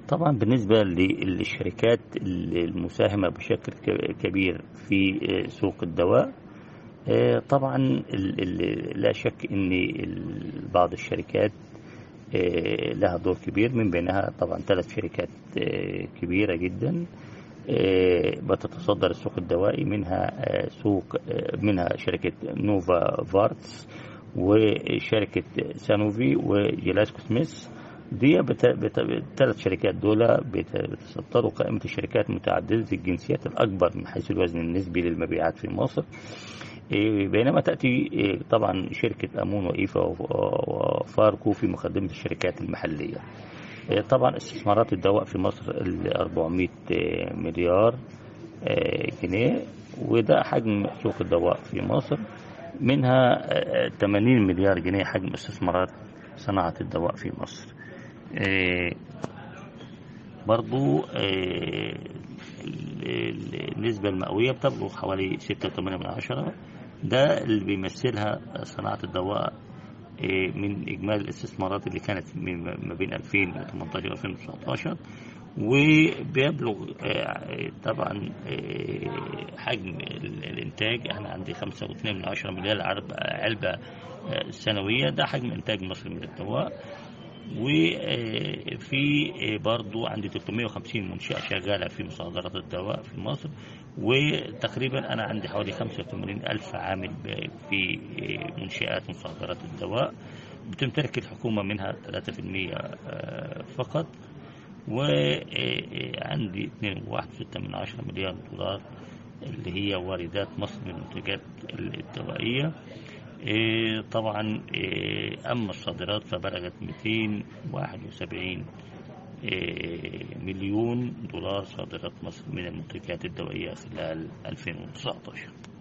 طبعا بالنسبة للشركات المساهمة بشكل كبير في سوق الدواء طبعا لا شك ان بعض الشركات لها دور كبير من بينها طبعا ثلاث شركات كبيرة جدا بتتصدر السوق الدوائي منها سوق منها شركة نوفا فارتس وشركة سانوفي وجلاسكو سميث دي الثلاث شركات دول بيتصدروا قائمة الشركات متعددة الجنسيات الأكبر من حيث الوزن النسبي للمبيعات في مصر بينما تأتي طبعا شركة أمون وإيفا وفاركو في مقدمة الشركات المحلية طبعا استثمارات الدواء في مصر ال 400 مليار جنيه وده حجم سوق الدواء في مصر منها 80 مليار جنيه حجم استثمارات صناعة الدواء في مصر برضو النسبة المئوية بتبلغ حوالي 6.8 من عشرة ده اللي بيمثلها صناعة الدواء من إجمالي الاستثمارات اللي كانت ما بين 2018 و 2019 وبيبلغ طبعا حجم الانتاج احنا عندي 5.2 من 10 مليار علبة سنوية ده حجم انتاج مصر من الدواء وفي برضو عندي 350 منشأة شغالة في مصادرات الدواء في مصر وتقريبا أنا عندي حوالي 85 ألف عامل في منشآت مصادرات الدواء بتمتلك الحكومة منها 3% فقط وعندي 2.1 من عشرة مليار دولار اللي هي واردات مصر من المنتجات الدوائية طبعا أما الصادرات فبلغت 271 مليون دولار صادرات مصر من المنتجات الدوائية خلال 2019